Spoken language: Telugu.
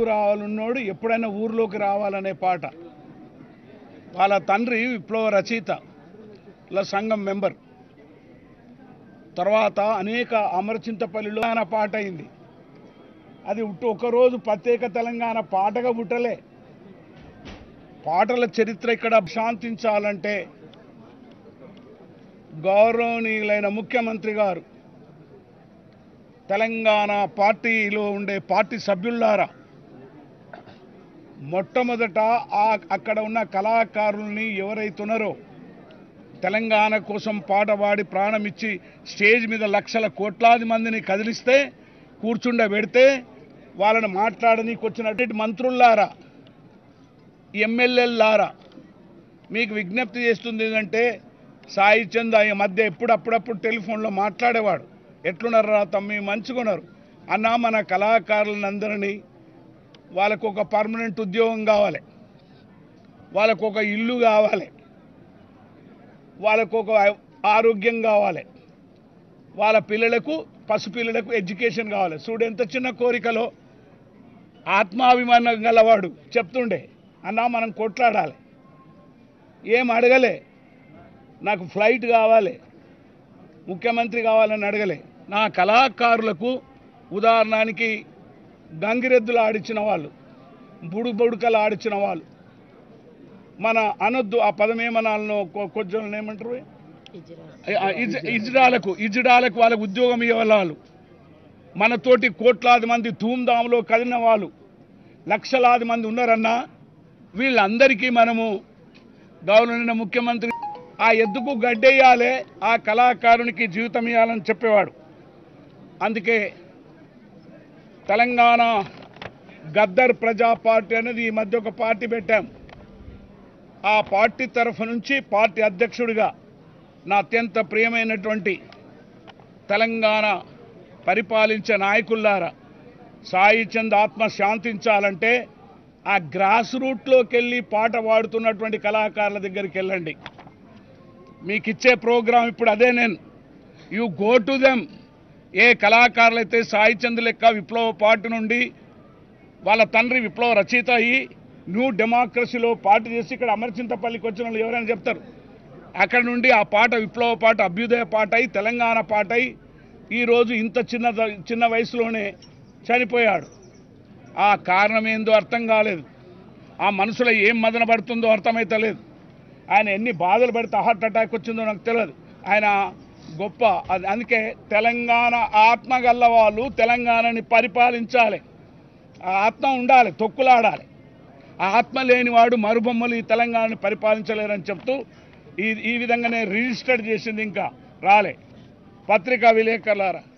రావాలన్నోడు ఎప్పుడైనా ఊర్లోకి రావాలనే పాట వాళ్ళ తండ్రి విప్లవ రచయిత ఇలా సంఘం మెంబర్ తర్వాత అనేక అమరచింతపల్లిలో ఆయన పాట అయింది అది ఉట్టు ఒకరోజు ప్రత్యేక తెలంగాణ పాటగా పుట్టలే పాటల చరిత్ర ఇక్కడ శాంతించాలంటే గౌరవనీయులైన ముఖ్యమంత్రి గారు తెలంగాణ పార్టీలో ఉండే పార్టీ సభ్యులారా మొట్టమొదట ఆ అక్కడ ఉన్న కళాకారుల్ని ఎవరైతున్నారో తెలంగాణ కోసం పాట పాడి ప్రాణం ఇచ్చి స్టేజ్ మీద లక్షల కోట్లాది మందిని కదిలిస్తే కూర్చుండబెడితే వాళ్ళని మాట్లాడనీకి వచ్చినటువంటి మంత్రుల్లారా ఎమ్మెల్యేలారా మీకు విజ్ఞప్తి చేస్తుంది ఏంటంటే సాయి చంద్ ఈ మధ్య ఎప్పుడు అప్పుడప్పుడు టెలిఫోన్లో మాట్లాడేవాడు ఎట్లున్నారా తమ్మి మంచుకున్నారు అన్న మన కళాకారులందరినీ వాళ్ళకు ఒక పర్మనెంట్ ఉద్యోగం కావాలి వాళ్ళకు ఒక ఇల్లు కావాలి వాళ్ళకు ఒక ఆరోగ్యం కావాలి వాళ్ళ పిల్లలకు పసిపిల్లలకు ఎడ్యుకేషన్ కావాలి చూడు ఎంత చిన్న కోరికలో ఆత్మాభిమానం గలవాడు చెప్తుండే అన్నా మనం కొట్లాడాలి ఏం అడగలే నాకు ఫ్లైట్ కావాలి ముఖ్యమంత్రి కావాలని అడగలే నా కళాకారులకు ఉదాహరణకి గంగిరెద్దులు ఆడిచ్చిన వాళ్ళు బుడు బుడుకలు ఆడిచ్చిన వాళ్ళు మన అనొద్దు ఆ పదం ఏమనాలను కొంచెం ఏమంటారు ఆ, ఇజ్- ఇజ్రాలకు ఇజ్రాలకు వాళ్ళకు ఉద్యోగం ఇవ్వాలి వాళ్ళు మనతోటి కోట్లాది మంది ధూమ్ధాంలో కదిలిన వాళ్ళు లక్షలాది మంది ఉన్నారన్నా వీళ్ళందరికీ మనము గౌరవనీయ ముఖ్యమంత్రి ఆ ఎద్దుకు గడ్డేయాలి ఆ కళాకారునికి జీవితం ఇవ్వాలని చెప్పేవాడు అందుకే తెలంగాణ గద్దర్ ప్రజా పార్టీ అనేది ఈ మధ్య ఒక పార్టీ పెట్టాం ఆ పార్టీ తరఫు నుంచి పార్టీ అధ్యక్షుడిగా నా అత్యంత ప్రియమైనటువంటి తెలంగాణ పరిపాలించే నాయకుల్లారా సాయి చంద్ ఆత్మ శాంతించాలంటే ఆ గ్రాస్ రూట్లోకి వెళ్ళి పాట పాడుతున్నటువంటి కళాకారుల దగ్గరికి వెళ్ళండి మీకు ఇచ్చే ప్రోగ్రాం ఇప్పుడు అదే నేను యు గో టు దెమ్ ఏ కళాకారులైతే సాయి చంద్ లెక్క విప్లవ పార్టీ నుండి వాళ్ళ తండ్రి విప్లవ రచయిత అయ్యి న్యూ డెమోక్రసీలో పార్టీ చేసి ఇక్కడ అమర్చింతపల్లికి వచ్చిన వాళ్ళు ఎవరైనా చెప్తారు అక్కడ నుండి ఆ పాట విప్లవ పాట అభ్యుదయ పాట అయి తెలంగాణ పాట అయి ఈరోజు ఇంత చిన్న చిన్న వయసులోనే చనిపోయాడు ఆ కారణం ఏందో అర్థం కాలేదు ఆ మనసులో ఏం మదన పడుతుందో అర్థమైతలేదు ఆయన ఎన్ని బాధలు పడితే హార్ట్ అటాక్ వచ్చిందో నాకు తెలియదు ఆయన గొప్ప అది అందుకే తెలంగాణ ఆత్మ గల్ల వాళ్ళు తెలంగాణని పరిపాలించాలి ఆ ఆత్మ ఉండాలి తొక్కులాడాలి ఆ ఆత్మ లేనివాడు మరుబొమ్మలు ఈ తెలంగాణని పరిపాలించలేరని చెప్తూ ఈ ఈ విధంగానే రిజిస్టర్ చేసింది ఇంకా రాలే పత్రికా విలేకరులారా